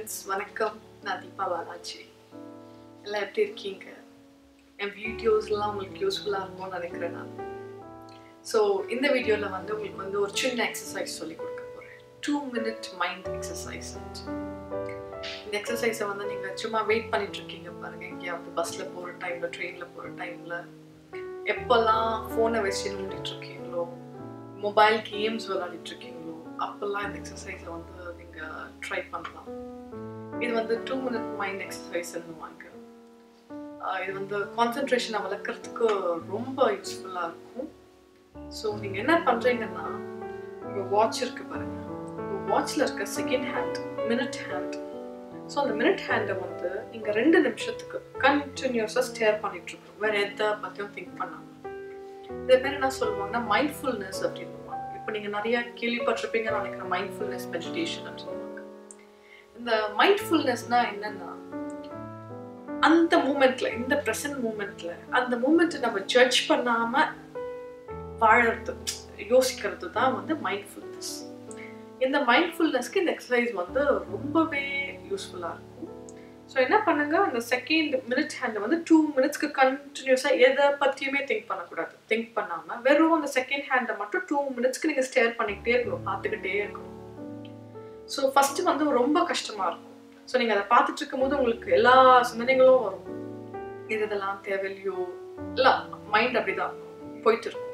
friends வணக்கம் நான் தீபா பாலாஜி எல்லாம் எப்படி இருக்கீங்க என் வீடியோஸ்லாம் உங்களுக்கு யூஸ்ஃபுல்லாக இருக்கும்னு நினைக்கிறேன் நான் ஸோ இந்த வீடியோவில் வந்து உங்களுக்கு வந்து ஒரு சின்ன எக்ஸசைஸ் சொல்லி கொடுக்க போகிறேன் டூ மினிட் மைண்ட் எக்ஸசைஸ் இந்த எக்ஸசைஸை வந்து நீங்கள் சும்மா வெயிட் பண்ணிட்டு இருக்கீங்க பாருங்க எங்கேயாவது பஸ்ஸில் போகிற டைமில் ட்ரெயினில் போகிற டைமில் எப்போல்லாம் ஃபோனை வச்சு நோண்டிட்டு இருக்கீங்களோ மொபைல் கேம்ஸ் விளையாடிட்டு இருக்கீங்களோ அப்போல்லாம் இந்த எக்ஸசைஸை வந்து நீங்கள் ட்ரை பண்ணலாம் இது வந்து டூ மினிட் மைண்ட் எக்ஸசைஸ்ன்னுவாங்க இது வந்து கான்சென்ட்ரேஷனை வளர்க்குறதுக்கு ரொம்ப யூஸ்ஃபுல்லாக இருக்கும் ஸோ நீங்கள் என்ன பண்ணுறீங்கன்னா உங்கள் வாட்ச் இருக்கு பாருங்க உங்கள் வாட்சில் இருக்க second hand minute hand so அந்த மினிட் ஹேண்டை வந்து நீங்கள் ரெண்டு நிமிஷத்துக்கு கண்டினியூஸாக ஸ்டேர் பண்ணிட்டு இருக்கணும் வேற எதை பற்றியும் திங்க் பண்ணாமல் இதை பேர் என்ன சொல்லுவாங்கன்னா மைண்ட்ஃபுல்னஸ் அப்படின்னு இப்போ நீங்கள் நிறைய கேள்விப்பட்டிருப்பீங்கன்னு நினைக்கிறேன் மைண்ட்ஃபுல்னஸ் மெடிடேஷன் அப்படின்னு சொல்லுவாங்க இந்த மைண்ட்ஃபுல்னஸ்னா என்னன்னா அந்த மூமெண்ட்ல இந்த ப்ரெசன்ட் மூமெண்ட்ல அந்த மூமெண்ட்டை நம்ம ஜட்ஜ் பண்ணாம வாழறது யோசிக்கிறது தான் வந்து மைண்ட்ஃபுல்னஸ் இந்த மைண்ட்ஃபுல்னஸ்க்கு இந்த எக்ஸசைஸ் வந்து ரொம்பவே யூஸ்ஃபுல்லாக இருக்கும் ஸோ என்ன பண்ணுங்க அந்த செகண்ட் மினிட் ஹேண்டை வந்து டூ மினிட்ஸ்க்கு கண்டினியூஸாக எதை பற்றியுமே திங்க் பண்ணக்கூடாது திங்க் பண்ணாமல் வெறும் அந்த செகண்ட் ஹேண்டை மட்டும் டூ மினிட்ஸ்க்கு நீங்கள் ஸ்டேர் பண்ணிக்கிட்டே இருக்கணும் பார்த்துக்கிட்டே இருக்கணும் ஸோ ஃபஸ்ட்டு வந்து ரொம்ப கஷ்டமாக இருக்கும் ஸோ நீங்கள் அதை பார்த்துட்டு இருக்கும்போது உங்களுக்கு எல்லா சிந்தனைகளும் வரும் இது இதெல்லாம் தேவையில்லையோ இல்லை மைண்ட் அப்படிதான் போயிட்டு இருக்கும்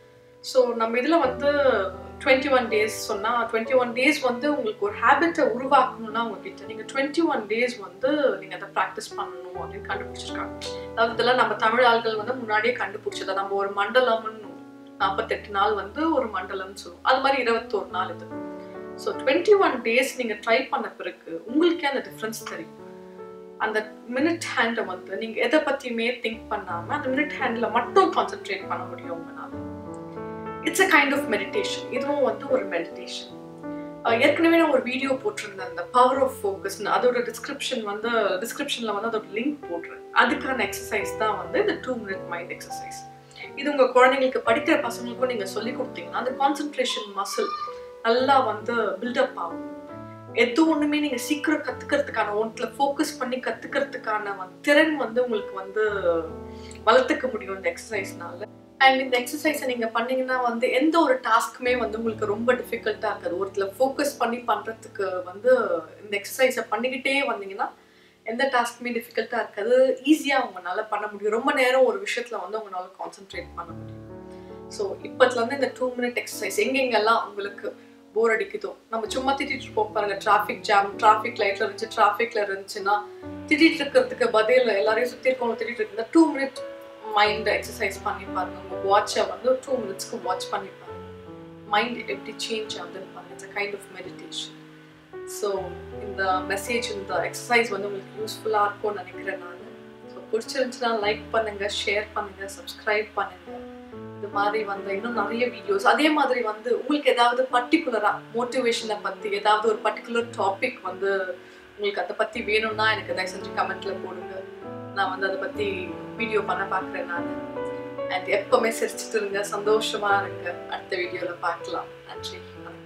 ஸோ நம்ம இதில் வந்து டுவெண்ட்டி ஒன் டேஸ் சொன்னால் டுவெண்ட்டி ஒன் டேஸ் வந்து உங்களுக்கு ஒரு ஹேபிட்டை உருவாக்கணும்னா உங்ககிட்ட நீங்கள் டுவெண்ட்டி ஒன் டேஸ் வந்து நீங்கள் அதை ப்ராக்டிஸ் பண்ணணும் அப்படின்னு கண்டுபிடிச்சிருக்காங்க அதாவது இதெல்லாம் நம்ம தமிழ் ஆள்கள் வந்து முன்னாடியே கண்டுபிடிச்சதை நம்ம ஒரு மண்டலம்னு நாற்பத்தெட்டு நாள் வந்து ஒரு மண்டலம்னு சொல்லுவோம் அது மாதிரி இருபத்தோரு நாள் இது ஸோ டுவெண்ட்டி ஒன் டேஸ் நீங்கள் ட்ரை பண்ண பிறகு உங்களுக்கே அந்த டிஃப்ரென்ஸ் தெரியும் அந்த மினிட் ஹேண்டை வந்து நீங்கள் எதை பற்றியுமே திங்க் பண்ணாமல் அந்த மினிட் ஹேண்டில் மட்டும் கான்சென்ட்ரேட் பண்ண முடியும் உங்களால் it's a kind of meditation இதுவும் வந்து ஒரு மெடிடேஷன் ஏற்கனவே நான் ஒரு வீடியோ போட்டிருந்தேன் அந்த பவர் ஆஃப் ஃபோக்கஸ் அதோட டிஸ்கிரிப்ஷன் வந்து டிஸ்கிரிப்ஷனில் வந்து அதோட லிங்க் போடுறேன் அதுக்கான எக்ஸசைஸ் தான் வந்து இந்த டூ மினிட் மைண்ட் எக்ஸசைஸ் இது உங்கள் குழந்தைங்களுக்கு படிக்கிற பசங்களுக்கும் நீங்கள் சொல்லி கொடுத்தீங்கன்னா அந்த கான்சென்ட்ரேஷன் மசில் நல்லா வந்து பில்டப் ஆகும் எது ஒன்றுமே நீங்கள் சீக்கிரம் கற்றுக்கிறதுக்கான ஒன்றில் ஃபோக்கஸ் பண்ணி கற்றுக்கிறதுக்கான திறன் வந்து உங்களுக்கு வந்து வளர்த்துக்க முடியும் இந்த எக்ஸசைஸ்னால அண்ட் இந்த எக்ஸசைஸை நீங்கள் பண்ணீங்கன்னா வந்து எந்த ஒரு டாஸ்க்குமே வந்து உங்களுக்கு ரொம்ப டிஃபிகல்ட்டாக இருக்காது ஒருத்தில் ஃபோக்கஸ் பண்ணி பண்ணுறதுக்கு வந்து இந்த எக்ஸசைஸை பண்ணிக்கிட்டே வந்தீங்கன்னா எந்த டாஸ்க்குமே டிஃபிகல்ட்டாக இருக்காது ஈஸியாக உங்களால் பண்ண முடியும் ரொம்ப நேரம் ஒரு விஷயத்தில் வந்து உங்களால் கான்சென்ட்ரேட் பண்ண முடியும் ஸோ இப்போத்துலேருந்து இந்த டூ மினிட் எக்ஸசைஸ் எங்கெங்கெல்லாம் உங்களுக்கு போர் அடிக்குதோ நம்ம சும்மா திட்டிட்டு இருப்போம் பாருங்க டிராஃபிக் ஜாம் டிராஃபிக் லைட்ல இருந்துச்சு டிராஃபிக்ல இருந்துச்சுன்னா திட்டிட்டு இருக்கிறதுக்கு பதில் எல்லாரையும் சுற்றி இருக்கவங்க திட்டிட்டு இருக்கு இந்த டூ மினிட் மைண்ட் எக்ஸசைஸ் பண்ணி பாருங்க உங்க வாட்சை வந்து டூ மினிட்ஸ்க்கு வாட்ச் பண்ணி பாருங்க மைண்ட் எப்படி சேஞ்ச் ஆகுதுன்னு பாருங்க it's kind of meditation so இந்த மெசேஜ் இந்த எக்ஸசைஸ் வந்து உங்களுக்கு யூஸ்ஃபுல்லாக இருக்கும்னு நினைக்கிறேன் நான் ஸோ பிடிச்சிருந்துச்சுன்னா லைக் பண்ணுங்க ஷேர் பண்ணுங்க சப்ஸ்கிரைப் பண்ணுங்க இது மாதிரி வந்து இன்னும் நிறைய வீடியோஸ் அதே மாதிரி வந்து உங்களுக்கு ஏதாவது பர்டிகுலராக மோட்டிவேஷனை பற்றி ஏதாவது ஒரு பர்டிகுலர் டாபிக் வந்து உங்களுக்கு அதை பற்றி வேணும்னா எனக்கு தயவு செஞ்சு கமெண்ட்ல போடுங்க நான் வந்து அதை பற்றி வீடியோ பண்ண பார்க்குறேன் நான் அண்ட் எப்பவுமே சிரிச்சுட்டு இருங்க சந்தோஷமா இருங்க அடுத்த வீடியோவில் பார்க்கலாம் நன்றி வணக்கம்